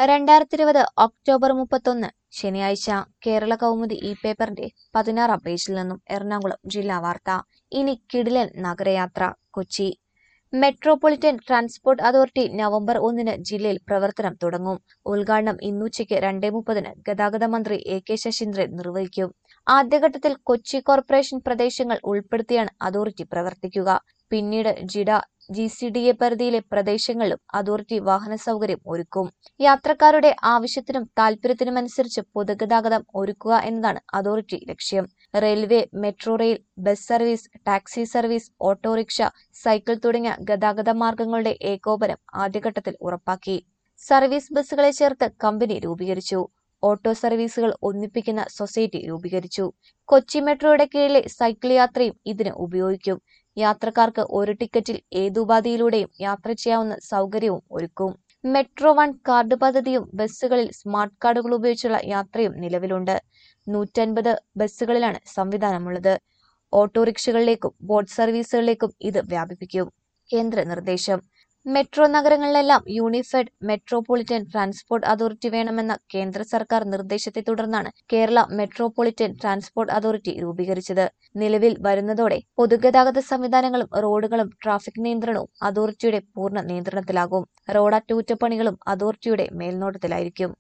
രണ്ടായിരത്തി ഇരുപത് ഒക്ടോബർ മുപ്പത്തൊന്ന് ശനിയാഴ്ച കേരള കൗമുദി ഈ പേപ്പറിന്റെ പതിനാറാം പേജിൽ നിന്നും എറണാകുളം ജില്ലാ വാർത്ത ഇനി കിടിലൻ നഗരയാത്ര Kochi metropolitan transport authority November ഒന്നിന് ജില്ലയിൽ പ്രവർത്തനം തുടങ്ങും ഉദ്ഘാടനം ഇന്നുച്ചയ്ക്ക് രണ്ടേ മുപ്പതിന് ഗതാഗത മന്ത്രി എ കെ ശശീന്ദ്രൻ നിർവഹിക്കും ആദ്യഘട്ടത്തിൽ കൊച്ചി കോർപ്പറേഷൻ പ്രദേശങ്ങൾ ഉൾപ്പെടുത്തിയാണ് അതോറിറ്റി പ്രവർത്തിക്കുക പിന്നീട് GIDA G C D A പരിധിയിലെ പ്രദേശങ്ങളിലും അതോറിറ്റി വാഹന സൗകര്യം ഒരുക്കും യാത്രക്കാരുടെ ആവശ്യത്തിനും താൽപര്യത്തിനുമനുസരിച്ച് പൊതുഗതാഗതം ഒരുക്കുക എന്നതാണ് അതോറിറ്റി ലക്ഷ്യം railway metro rail bus service taxi service auto rickshaw cycle തുടങ്ങിയ ഗതാഗത മാർഗങ്ങളുടെ ഏകോപനം ആദ്യഘട്ടത്തിൽ ഉറപ്പാക്കി സർവീസ് ബസ്സുകളെ ചേർത്ത് കമ്പനി രൂപീകരിച്ചു ഓട്ടോ സർവീസുകൾ ഒന്നിപ്പിക്കുന്ന സൊസൈറ്റി രൂപീകരിച്ചു കൊച്ചി മെട്രോയുടെ കീഴിലെ സൈക്കിൾ യാത്രയും ഇതിന് ഉപയോഗിക്കും യാത്രക്കാർക്ക് ഒരു ടിക്കറ്റിൽ ഏതുപാധിയിലൂടെയും യാത്ര ചെയ്യാവുന്ന സൗകര്യവും ഒരുക്കും മെട്രോ വൺ കാർഡ് പദ്ധതിയും ബസ്സുകളിൽ സ്മാർട്ട് കാർഡുകൾ ഉപയോഗിച്ചുള്ള യാത്രയും നിലവിലുണ്ട് നൂറ്റൻപത് ബസ്സുകളിലാണ് സംവിധാനമുള്ളത് ഓട്ടോറിക്ഷകളിലേക്കും ബോട്ട് സർവീസുകളിലേക്കും ഇത് വ്യാപിപ്പിക്കും കേന്ദ്ര നിർദ്ദേശം മെട്രോ നഗരങ്ങളിലെല്ലാം യൂണിഫൈഡ് മെട്രോപൊളിറ്റൻ ട്രാൻസ്പോർട്ട് അതോറിറ്റി വേണമെന്ന കേന്ദ്ര സർക്കാർ നിർദ്ദേശത്തെ തുടർന്നാണ് കേരള മെട്രോപൊളിറ്റൻ ട്രാൻസ്പോർട്ട് അതോറിറ്റി രൂപീകരിച്ചത് നിലവിൽ വരുന്നതോടെ പൊതുഗതാഗത സംവിധാനങ്ങളും റോഡുകളും ട്രാഫിക് നിയന്ത്രണവും അതോറിറ്റിയുടെ പൂർണ്ണ നിയന്ത്രണത്തിലാകും റോഡ് അറ്റകുറ്റപ്പണികളും അതോറിറ്റിയുടെ മേൽനോട്ടത്തിലായിരിക്കും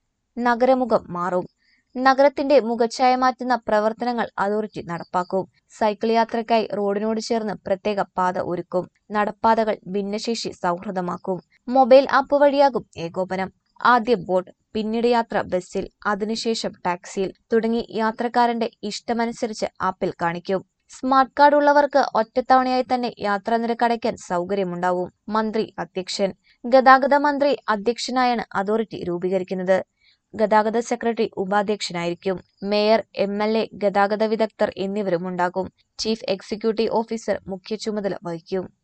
നഗരമുഖം മാറും നഗരത്തിന്റെ മുഖച്ഛായ മാറ്റുന്ന പ്രവർത്തനങ്ങൾ അതോറിറ്റി നടപ്പാക്കും സൈക്കിൾ യാത്രയ്ക്കായി റോഡിനോട് ചേർന്ന് പ്രത്യേക പാത ഒരുക്കും നടപ്പാതകൾ ഭിന്നശേഷി സൗഹൃദമാക്കും മൊബൈൽ ആപ്പ് വഴിയാകും ഏകോപനം ആദ്യം ബോട്ട് പിന്നീട് യാത്ര ബസ്സിൽ അതിനുശേഷം ടാക്സിയിൽ തുടങ്ങി യാത്രക്കാരന്റെ ഇഷ്ടമനുസരിച്ച് ആപ്പിൽ കാണിക്കും സ്മാർട്ട് കാർഡ് ഉള്ളവർക്ക് ഒറ്റത്തവണയായി തന്നെ യാത്രാ നിരക്ക് അടയ്ക്കാൻ സൗകര്യമുണ്ടാവും മന്ത്രി അധ്യക്ഷൻ ഗതാഗത മന്ത്രി അധ്യക്ഷനായാണ് അതോറിറ്റി രൂപീകരിക്കുന്നത് ഗതാഗത സെക്രട്ടറി ഉപാധ്യക്ഷനായിരിക്കും മേയർ എം എൽ എ ഗതാഗത വിദഗ്ധർ എന്നിവരുമുണ്ടാകും ചീഫ് എക്സിക്യൂട്ടീവ് ഓഫീസർ മുഖ്യ ചുമതല വഹിക്കും